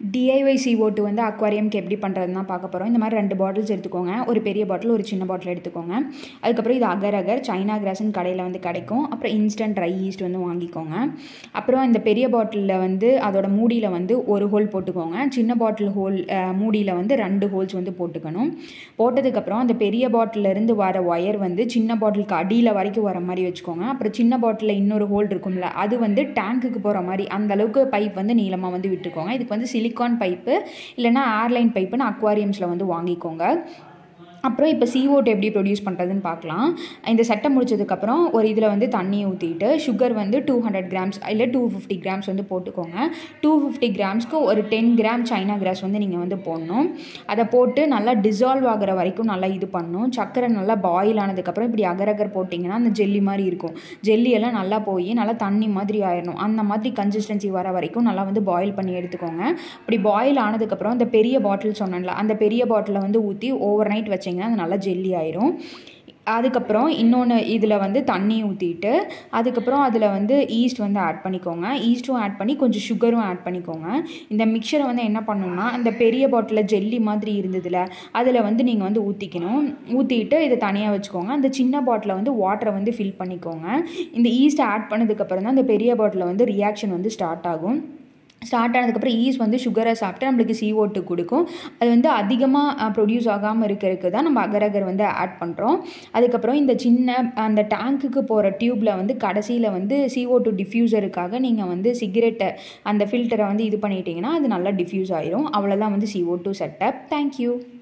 DIY CO2 two வந்து அக்வாரியம்க்கு எப்படி பண்ணுறதுன்னு தான் பார்க்க போகிறோம் இந்த மாதிரி ரெண்டு பாட்டில்ஸ் எடுத்துக்கோங்க ஒரு பெரிய பாட்டில் ஒரு சின்ன பாட்டில் எடுத்துக்கோங்க அதுக்கப்புறம் இது அகர் அகர் சைனா கிராஸ்ன்னு கடையில் வந்து கிடைக்கும் அப்புறம் இன்ஸ்டன்ட் ட்ரை ஈஸ்ட் வந்து வாங்கிக்கோங்க அப்புறம் இந்த பெரிய பாட்டிலில் வந்து அதோட மூடியில் வந்து ஒரு ஹோல் போட்டுக்கோங்க சின்ன பாட்டில் ஹோல் மூடியில் வந்து ரெண்டு ஹோல்ஸ் வந்து போட்டுக்கணும் போட்டதுக்கப்புறம் அந்த பெரிய பாட்டில்ல இருந்து வர ஒயர் வந்து சின்ன பாட்டிலுக்கு அடியில் வரைக்கும் வர மாதிரி வச்சுக்கோங்க அப்புறம் சின்ன பாட்டிலில் இன்னொரு ஹோல் இருக்கும்ல அது வந்து டேங்க்குக்கு போகிற மாதிரி அந்த அளவுக்கு பைப் வந்து நீளமாக வந்து விட்டுக்கோங்க இதுக்கு வந்து சிலிக்கான் பைப்பு இல்லைனா ஏர்லைன் பைப்புன்னு அக்வாரியம்ஸில் வந்து வாங்கிக்கோங்க அப்புறம் இப்போ CO2 எப்படி ப்ரொடியூஸ் பண்ணுறதுன்னு பார்க்கலாம் இந்த செட்டை முடிச்சதுக்கப்புறம் ஒரு இதில் வந்து தண்ணி ஊற்றிட்டு சுகர் வந்து டூ ஹண்ட்ரட் கிராம்ஸ் இல்லை டூ ஃபிஃப்டி கிராம்ஸ் வந்து போட்டுக்கோங்க டூ ஃபிஃப்டி கிராம்ஸ்க்கு ஒரு டென் கிராம் சைனா கிராஸ் வந்து நீங்கள் வந்து போடணும் அதை போட்டு நல்லா டிசால்வ் ஆகிற வரைக்கும் நல்லா இது பண்ணணும் சக்கரை நல்லா பாயில் ஆனதுக்கப்புறம் இப்படி அகர் அகர் போட்டிங்கன்னா அந்த ஜெல்லி மாதிரி இருக்கும் ஜெல்லி எல்லாம் நல்லா போய் நல்லா தண்ணி மாதிரி ஆயிடணும் அந்த மாதிரி கன்சிஸ்டன்சி வர வரைக்கும் நல்லா வந்து பாயில் பண்ணி எடுத்துக்கோங்க இப்படி பாயில் ஆனதுக்கப்புறம் அந்த பெரிய பாட்டில் சொன்னேன்ல அந்த பெரிய பாட்டிலை வந்து ஊற்றி ஓவர் நைட் வச்சிங்கன்னா அது நல்லா ஜெல்லி ஆயிரும் அதுக்கப்புறம் இன்னொன்று இதில் வந்து தண்ணி ஊற்றிட்டு அதுக்கப்புறம் அதில் வந்து ஈஸ்ட் வந்து ஆட் பண்ணிக்கோங்க ஈஸ்ட்டும் ஆட் பண்ணி கொஞ்சம் சுகரும் ஆட் பண்ணிக்கோங்க இந்த மிக்சரை வந்து என்ன பண்ணணும்னா அந்த பெரிய பாட்டிலில் ஜெல்லி மாதிரி இருந்ததில்ல அதில் வந்து நீங்கள் வந்து ஊற்றிக்கணும் ஊற்றிட்டு இதை தனியாக வச்சுக்கோங்க அந்த சின்ன பாட்டிலை வந்து வாட்டரை வந்து ஃபில் பண்ணிக்கோங்க இந்த ஈஸ்ட் ஆட் பண்ணதுக்கப்புறம் தான் அந்த பெரிய பாட்டிலில் வந்து ரியாக்ஷன் வந்து ஸ்டார்ட் ஆகும் ஸ்டார்ட் ஆனதுக்கப்புறம் ஈஸ் வந்து சுகரை சாப்பிட்டு நம்மளுக்கு CO2 கொடுக்கும் அது வந்து அதிகமாக ப்ரொடியூஸ் ஆகாமல் இருக்கிறதுக்கு தான் நம்ம அகர் அகர் வந்து ஆட் பண்ணுறோம் அதுக்கப்புறம் இந்த சின்ன அந்த டேங்க்குக்கு போகிற டியூப்பில் வந்து கடைசியில் வந்து CO2 டூ டிஃப்யூசருக்காக நீங்கள் வந்து சிகரெட்டை அந்த ஃபில்டரை வந்து இது பண்ணிட்டீங்கன்னா அது நல்லா டிஃப்யூஸ் ஆயிரும் அவ்வளோதான் வந்து CO2 டூ செட்டப் தேங்க்யூ